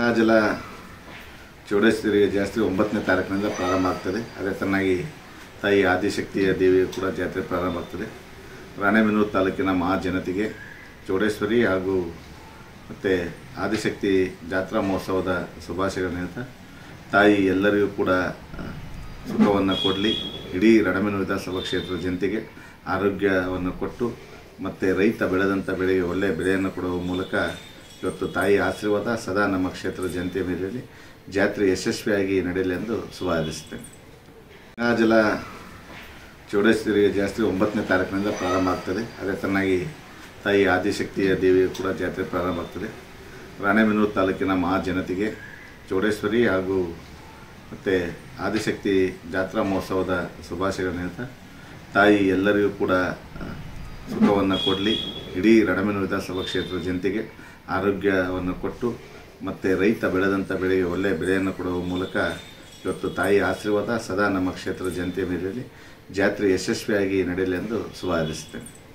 ಗಂಗಾಜಲ ಚೌಡೇಶ್ವರಿ ಜಾತ್ರೆ ಒಂಬತ್ತನೇ ತಾರೀಕಿನಿಂದ ಪ್ರಾರಂಭ ಆಗ್ತದೆ ಅದೇ ತರನಾಗಿ ತಾಯಿ ಆದಿಶಕ್ತಿಯ ದೇವಿಯ ಕೂಡ ಜಾತ್ರೆ ಪ್ರಾರಂಭ ಆಗ್ತದೆ ರಾಣೆಬೆನ್ನೂರು ತಾಲೂಕಿನ ಮಹಾಜನತೆಗೆ ಚೌಡೇಶ್ವರಿ ಹಾಗೂ ಮತ್ತು ಆದಿಶಕ್ತಿ ಜಾತ್ರಾ ಮಹೋತ್ಸವದ ಶುಭಾಶಯಗಳನ್ನು ಹೇಳ್ತಾ ತಾಯಿ ಎಲ್ಲರಿಗೂ ಕೂಡ ಆ, ಸುಖವನ್ನು ಕೊಡಲಿ ಇಡೀ ರಣಮೆನು ವಿಧಾನಸಭಾ ಕ್ಷೇತ್ರದ ಜನತೆಗೆ ಆರೋಗ್ಯವನ್ನು ಕೊಟ್ಟು ಮತ್ತು ರೈತ ಬೆಳೆದಂಥ ಬೆಳೆಗೆ ಒಳ್ಳೆಯ ಬೆಳೆಯನ್ನು ಕೊಡುವ ಮೂಲಕ ಇವತ್ತು ತಾಯಿ ಆಶೀರ್ವಾದ ಸದಾ ನಮ್ಮ ಕ್ಷೇತ್ರದ ಜನತೆಯ ಮೇಲಿರಲಿ ಜಾತ್ರೆ ಯಶಸ್ವಿಯಾಗಿ ನಡೆಯಲಿ ಎಂದು ಶುಭ ಹಾರೈಸುತ್ತೇನೆ ಗಂಗಾಜಲ ಚೌಡೇಶ್ವರಿ ಜಾತ್ರೆ ಒಂಬತ್ತನೇ ತಾರೀಕಿನಿಂದ ಪ್ರಾರಂಭ ಆಗ್ತದೆ ಅದೇ ತರನಾಗಿ ತಾಯಿ ಆದಿಶಕ್ತಿಯ ದೇವಿಯ ಕೂಡ ಜಾತ್ರೆ ಪ್ರಾರಂಭ ಆಗ್ತದೆ ರಾಣೆಬೆನ್ನೂರು ತಾಲೂಕಿನ ಮಹಾಜನತೆಗೆ ಚೌಡೇಶ್ವರಿ ಹಾಗೂ ಮತ್ತು ಆದಿಶಕ್ತಿ ಜಾತ್ರಾ ಮಹೋತ್ಸವದ ಶುಭಾಶಯಗಳನ್ನು ಹೇಳ್ತಾ ತಾಯಿ ಎಲ್ಲರಿಗೂ ಕೂಡ ಆ, ಸುಖವನ್ನು ಕೊಡಲಿ ಇಡೀ ರಣಮೆನು ವಿಧಾನಸಭಾ ಕ್ಷೇತ್ರದ ಜನತೆಗೆ ಆರೋಗ್ಯವನ್ನು ಕೊಟ್ಟು ಮತ್ತು ರೈತ ಬೆಳೆದಂಥ ಬೆಳೆಗೆ ಒಳ್ಳೆಯ ಬೆಳೆಯನ್ನು ಕೊಡುವ ಮೂಲಕ ಇವತ್ತು ತಾಯಿ ಆಶೀರ್ವಾದ ಸದಾ ನಮ್ಮ ಕ್ಷೇತ್ರದ ಜನತೆಯ ಮೇಲಿರಲಿ ಜಾತ್ರೆ ಯಶಸ್ವಿಯಾಗಿ ನಡೆಯಲಿ ಎಂದು ಶುಭ ಹಾರೈಸುತ್ತೇನೆ